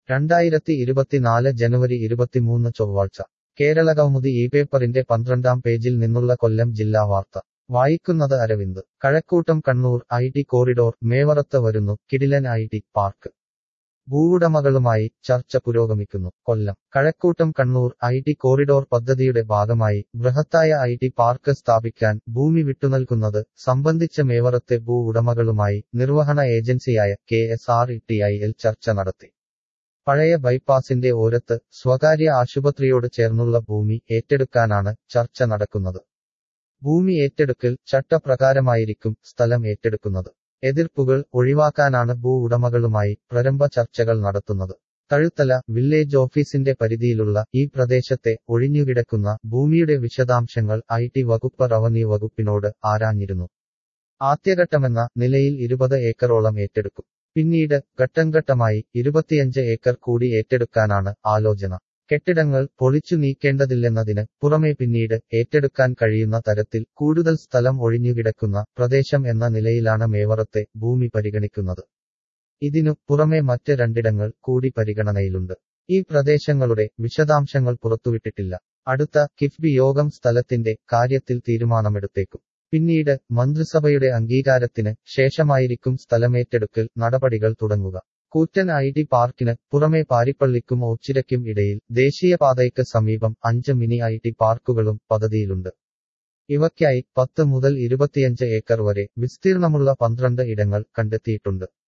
രണ്ടായിരത്തി ഇരുപത്തിനാല് ജനുവരി ഇരുപത്തിമൂന്ന് ചൊവ്വാഴ്ച കേരളകൗമുദി ഈ പേപ്പറിന്റെ പന്ത്രണ്ടാം പേജിൽ നിന്നുള്ള കൊല്ലം ജില്ലാ വാർത്ത വായിക്കുന്നത് Aravind Kazhakoottam Kannur I T corridor മേവറത്ത് വരുന്നു കിടിലൻ ഐ ടി പാർക്ക് ഭൂവുടമകളുമായി ചർച്ച പുരോഗമിക്കുന്നു Kollam Kazhakoottam Kannur I T corridor പദ്ധതിയുടെ ഭാഗമായി ബൃഹത്തായ ഐ ടി പാർക്ക് സ്ഥാപിക്കാൻ ഭൂമി വിട്ടുനൽകുന്നത് സംബന്ധിച്ച മേവറത്തെ ഭൂ ഉടമകളുമായി നിർവഹണ ഏജൻസിയായ K S R E T I L ചർച്ച നടത്തി പഴയ ബൈപ്പാസിന്റെ ഓരത്ത് സ്വകാര്യ ആശുപത്രിയോട് ചേർന്നുള്ള ഭൂമി ഏറ്റെടുക്കാനാണ് ചർച്ച നടക്കുന്നത് ഭൂമി ഏറ്റെടുക്കൽ ചട്ടപ്രകാരമായിരിക്കും സ്ഥലം ഏറ്റെടുക്കുന്നത് എതിർപ്പുകൾ ഒഴിവാക്കാനാണ് ഭൂ ഉടമകളുമായി പ്രാരംഭ ചർച്ചകൾ നടത്തുന്നത് തഴുത്തല വില്ലേജ് ഓഫീസിന്റെ പരിധിയിലുള്ള ഈ പ്രദേശത്തെ ഒഴിഞ്ഞുകിടക്കുന്ന ഭൂമിയുടെ വിശദാംശങ്ങൾ ഐ ടി വകുപ്പ് റവന്യൂ വകുപ്പിനോട് ആരാഞ്ഞിരുന്നു ആദ്യഘട്ടമെന്ന നിലയിൽ ഇരുപത് ഏക്കറോളം ഏറ്റെടുക്കും പിന്നീട് ഘട്ടംഘട്ടമായി ഇരുപത്തിയഞ്ച് ഏക്കർ കൂടി ഏറ്റെടുക്കാനാണ് ആലോചന കെട്ടിടങ്ങൾ പൊളിച്ചു നീക്കേണ്ടതില്ലെന്നതിന് പുറമെ പിന്നീട് ഏറ്റെടുക്കാൻ കഴിയുന്ന തരത്തിൽ കൂടുതൽ സ്ഥലം ഒഴിഞ്ഞുകിടക്കുന്ന പ്രദേശം എന്ന നിലയിലാണ് മേവറത്തെ ഭൂമി പരിഗണിക്കുന്നത് ഇതിനു പുറമെ മറ്റ് രണ്ടിടങ്ങൾ കൂടി പരിഗണനയിലുണ്ട് ഈ പ്രദേശങ്ങളുടെ വിശദാംശങ്ങൾ പുറത്തുവിട്ടിട്ടില്ല അടുത്ത കിഫ്ബി യോഗം സ്ഥലത്തിന്റെ കാര്യത്തിൽ തീരുമാനമെടുത്തേക്കും പിന്നീട് മന്ത്രിസഭയുടെ അംഗീകാരത്തിന് ശേഷമായിരിക്കും സ്ഥലമേറ്റെടുക്കൽ നടപടികൾ തുടങ്ങുക കൂറ്റൻ ഐ ടി പാർക്കിന് പുറമെ പാരിപ്പള്ളിക്കും ഓച്ചിരയ്ക്കും ഇടയിൽ ദേശീയപാതയ്ക്ക് സമീപം അഞ്ച് മിനി ഐ ടി പാർക്കുകളും പദ്ധതിയിലുണ്ട് ഇവയ്ക്കായി പത്ത് മുതൽ ഇരുപത്തിയഞ്ച് ഏക്കർ വരെ വിസ്തീർണമുള്ള പന്ത്രണ്ട് ഇടങ്ങൾ കണ്ടെത്തിയിട്ടുണ്ട്